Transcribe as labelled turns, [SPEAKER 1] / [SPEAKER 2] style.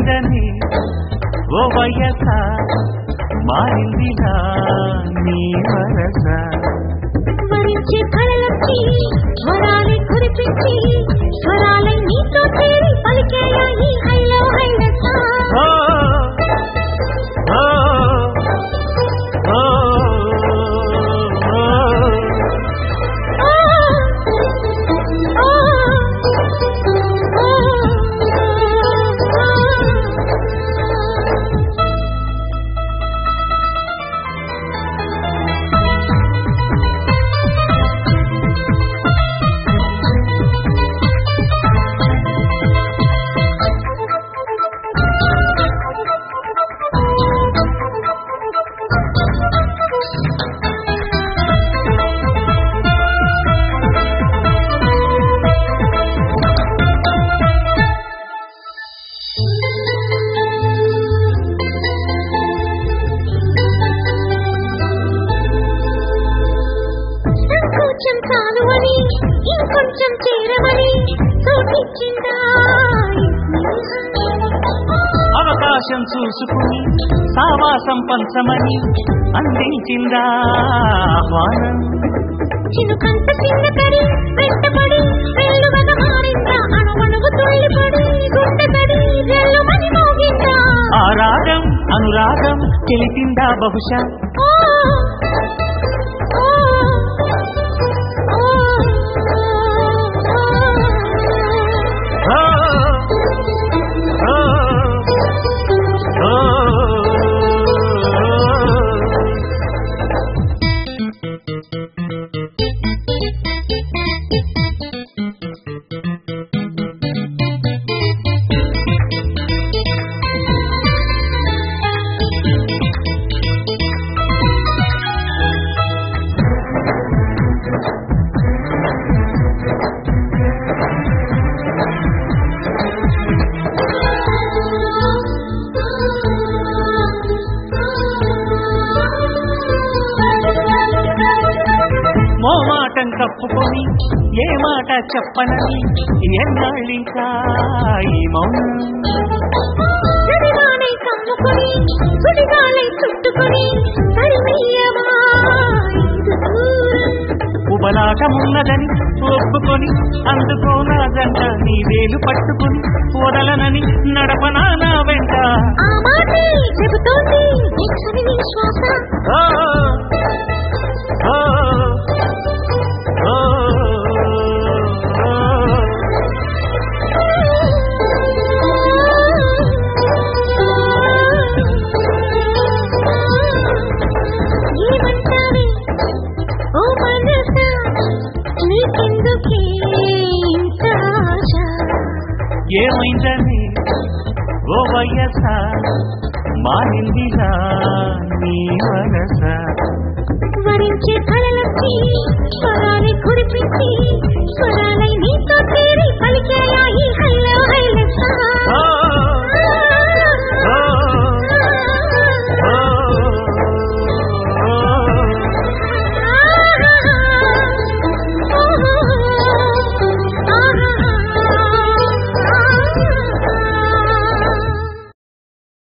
[SPEAKER 1] ఏమైందని ఓ వయస మారిందిలా నీ వరస
[SPEAKER 2] వరించే కళలొచ్చి వరాలే కురిపించి స్వరాలై నీతో చేరి పలికేయాయి హైలో హైలస
[SPEAKER 1] ఓ ఓ ఓ ఓ
[SPEAKER 2] సంకోచం చాలు అని ఇంకొంచెం చేరమని సూచించిందా
[SPEAKER 1] అవకాశం చూసుకుని సావాసం పంచమని అందించిందా ఆహ్వానం
[SPEAKER 2] చినుకంత చిన్న తడి వెంటపడి వెల్లువగా మారిందా అణువణువు తుళ్ళిపడి గుండె తడి జల్లుమని మోగిందా
[SPEAKER 1] ఆ రాగం అనురాగం తెలిపిందా బహుశా
[SPEAKER 2] ఓ ఓ ఓ
[SPEAKER 1] ఓ, ఓ, ఓ, ఓ. మోమాటం కప్పుకొని ఏ మాట చెప్పనని ఎన్నాళ్ళింకా ఈ మౌనం
[SPEAKER 2] నడివానై కమ్ముకొని సుడిగాలై చుట్టుకొని తరిమీయమా ఇది దూరం.
[SPEAKER 1] ఉబలాటమున్నదని ఒప్పుకొని అందుకోనాదంట నీ వేలు పట్టుకొని వదలనని నడపనా నా వెంట
[SPEAKER 2] ఆ మాటే చెబుతోంది వెచ్చని నీ శ్వాస
[SPEAKER 1] ఓ, ఓ, ఓ, ఓ.
[SPEAKER 2] ఏమంటావే ఓ మనసా నీకెందుకే ఇంత ఆశ
[SPEAKER 1] ఏమైందని ఓ వయస మారిందిలా నీ వరస
[SPEAKER 2] వరించే కళలకి స్వరాన్ని కురిపించి స్వరా